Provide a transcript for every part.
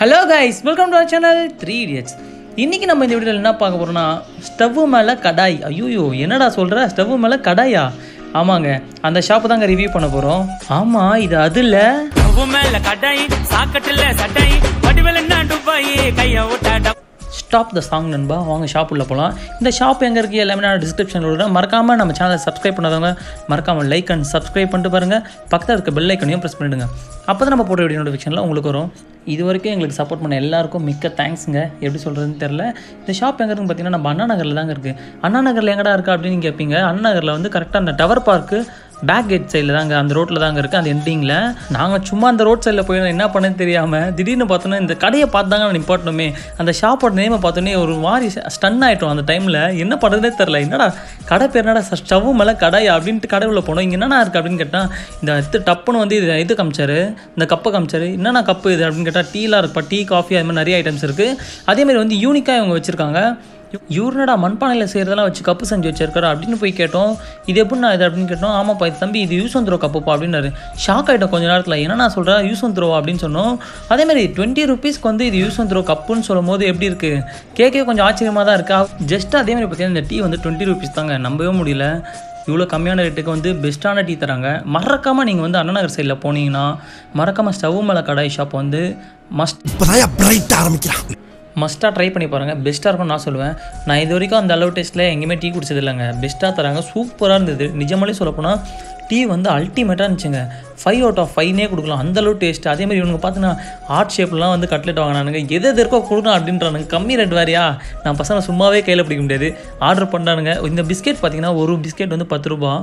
Hello guys welcome to channel three idiots இன்றைக்கி நம்ம இந்த வீடியோவில் என்ன பார்க்க போகிறோம்னா ஸ்டவ்வு மேலே கடாய் ஐயோ என்னடா சொல்கிற ஸ்டவ்வு மேலே கடாயா ஆமாங்க அந்த ஷாப்பு தாங்க ரிவ்யூ பண்ண போகிறோம் ஆமாம் இது அது இல்லை உவு மேல கடாய் சாக்கட்டுல சட்டை வடிவல் என்ன டுபாய் கைய விட்டா ஸ்டாப் த சாங் நண்பா வாங்க ஷாப் உள்ள போகலாம் இந்த ஷாப் எங்கே இருக்குது எல்லாமே நான் டிஸ்கிரிப்ஷனில் விடுறேன் மறக்காமல் நம்ம சேனலை சப்ஸ்கிரைப் பண்ணாதவங்க மறக்காமல் லைக் அண்ட் சப்ஸ்கிரைப் பண்ணிட்டு பாருங்கள் பக்கத்தில் இருக்க பெல் ஐக்கனையும் ப்ரெஸ் பண்ணிவிடுங்க அப்போ தான் நம்ம போட்ட வீடியோ நோட்டிஃபிகேஷனில் உங்களுக்கு வரும் இது வரைக்கும் எங்களுக்கு சப்போர்ட் பண்ண எல்லாருக்கும் மிக்க தேங்க்ஸுங்க எப்படி சொல்கிறதுன்னு தெரில இந்த ஷாப் எங்கே இருக்குன்னு பார்த்தீங்கன்னா நம்ம அண்ணா நகரில் தாங்க இருக்குது அண்ணா நகரில் எங்கடா இருக்குது அப்படின்னு கேட்பீங்க அண்ணா நகரில் வந்து கரெக்டாக அந்த டவர் பார்க்கு பேக் கேட் சைடில் தாங்க அந்த ரோட்டில் தாங்க இருக்குது அந்த எண்டிங்கில் நாங்கள் சும்மா அந்த ரோட் சைடில் போய் என்ன பண்ணேன்னு தெரியாமல் திடீர்னு பார்த்தோன்னா இந்த கடையை பார்த்து தாங்க நிப்பாட்டணுமே அந்த ஷாப்போட நேமை பார்த்தோன்னே ஒரு மாதிரி ஸ்டன் ஆகிட்டோம் அந்த டைமில் என்ன பண்ணுறதே தெரில என்னடா கடை பேர் என்னடா ஸ்டவ் மேலே கடையா அப்படின்ட்டு கடை உள்ள போனோம் இங்கே என்னண்ணா இருக்குது அப்படின்னு கேட்டால் இந்த இது டப்புன்னு வந்து இது இது காமிச்சாரு இந்த கப்பை காமிச்சாரு என்னண்ணா கப்பு இது அப்படின்னு கேட்டால் டீலாம் இருக்குப்பா டீ காஃபி அது மாதிரி நிறைய ஐட்டம்ஸ் இருக்குது அதேமாதிரி வந்து யூனிக்காக இவங்க வச்சுருக்காங்க இவருனடா மண்பானையில் செய்கிறதெல்லாம் வச்சு கப்பு செஞ்சு வச்சிருக்காரு அப்படின்னு போய் கேட்டோம் இது எப்படிண்ணா இது அப்படின்னு கேட்டோம் ஆமாப்பா இது தம்பி இது யூஸ் வந்துரும் கப்புப்பா அப்படின்னாரு ஷாக் ஆகிட்டோம் கொஞ்ச நேரத்தில் என்ன நான் சொல்கிறேன் யூஸ் வந்துருவா அப்படின்னு சொன்னோம் அதேமாதிரி டுவெண்ட்டி ருபீஸ்க்கு வந்து இது யூஸ் வந்துரும் கப்புன்னு சொல்லும் போது எப்படி இருக்குது கேட்கவே கொஞ்சம் ஆச்சரியமாக தான் இருக்கா ஜஸ்ட் அதேமாதிரி பார்த்தீங்கன்னா இந்த டீ வந்து டுவெண்ட்டி ருபீஸ் தாங்க நம்பவே முடியல இவ்வளோ கம்மியான ரேட்டுக்கு வந்து பெஸ்ட்டான டீ தராங்க மறக்காமல் நீங்கள் வந்து அண்ணா நகர் சைடில் போனீங்கன்னா மறக்காமல் ஸ்டவ் மேலே கடாய் ஷாப் வந்து மஸ்ட் இப்பதான் பிரைட் ஆரம்பிக்கிறான் மஸ்ட்டாக ட்ரை பண்ணி பாருங்கள் பெஸ்ட்டாக இருக்கும்னு நான் சொல்லுவேன் நான் இது வரைக்கும் அந்த அளவு டேஸ்ட்டில் எங்கேயுமே டீ குடிச்சது இல்லைங்க பெஸ்ட்டாக தராங்க சூப்பராக இருந்தது நிஜமாலே சொல்லப்போனால் டீ வந்து அல்டிமேட்டாக இருந்துச்சுங்க ஃபைவ் அவுட் ஆஃப் ஃபைவ்னே கொடுக்கலாம் அந்தளவு டேஸ்ட் அதே மாதிரி இவனுங்க பார்த்தீங்கன்னா ஆர்ட் ஷேப்லாம் வந்து கட்லெட் வாங்கினானுங்க எது எது இருக்கோ கொடுக்கணும் அப்படின்றானுங்க கம்மி ரேட் வேறையா நான் பசங்க சும்மாவே கையில் பிடிக்க முடியாது ஆர்டர் பண்ணுறானுங்க இந்த பிஸ்கெட் பார்த்தீங்கன்னா ஒரு பிஸ்கெட் வந்து பத்து ரூபா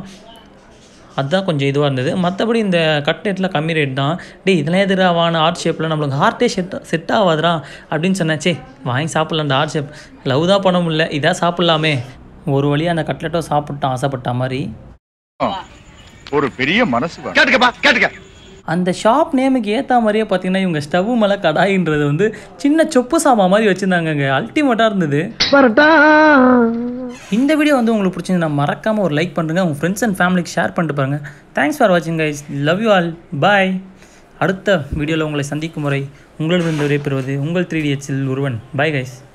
அதுதான் கொஞ்சம் இதுவாக இருந்தது மற்றபடி இந்த கட்லெட்டில் கம்மி ரேட் தான் டேய் இதெல்லாம் எதிரா வான ஆர்ட் ஷேப்பில் நம்மளுக்கு ஹார்ட்டே செட் செட் ஆகாதுடா அப்படின்னு சொன்னேன் சே வாங்கி சாப்பிட்லாம் அந்த ஆர்ட் ஷேப் லவ் தான் பண்ண முடியல இதாக சாப்பிட்லாமே ஒரு வழியாக அந்த கட்லெட்டோ சாப்பிட்டோம் ஆசைப்பட்ட மாதிரி ஒரு பெரிய மனசு வேணும். கேட்டுக்கப்பா கேட்டுக்க அந்த ஷாப் நேமுக்கு ஏற்ற மாதிரியே பார்த்தீங்கன்னா இவங்க ஸ்டவ் மேலே கடாயின்றது வந்து சின்ன சொப்பு சாமா மாதிரி வச்சுருந்தாங்கங்க அல்டிமேட்டாக இருந்தது இந்த வீடியோ வந்து உங்களுக்கு பிடிச்சிருந்தா மறக்காமல் ஒரு லைக் பண்ணுங்க உங்கள் ஃப்ரெண்ட்ஸ் அண்ட் ஃபேமிலிக்கு ஷேர் பண்ணிட்டு பாருங்கள் தேங்க்ஸ் ஃபார் வாட்சிங் guys love you all bye அடுத்த வீடியோவில் உங்களை சந்திக்கும் முறை உங்களிடம் விடைபெறுவது உங்கள் த்ரீ டிஎச்சில் ஒருவன் பாய் கைஸ்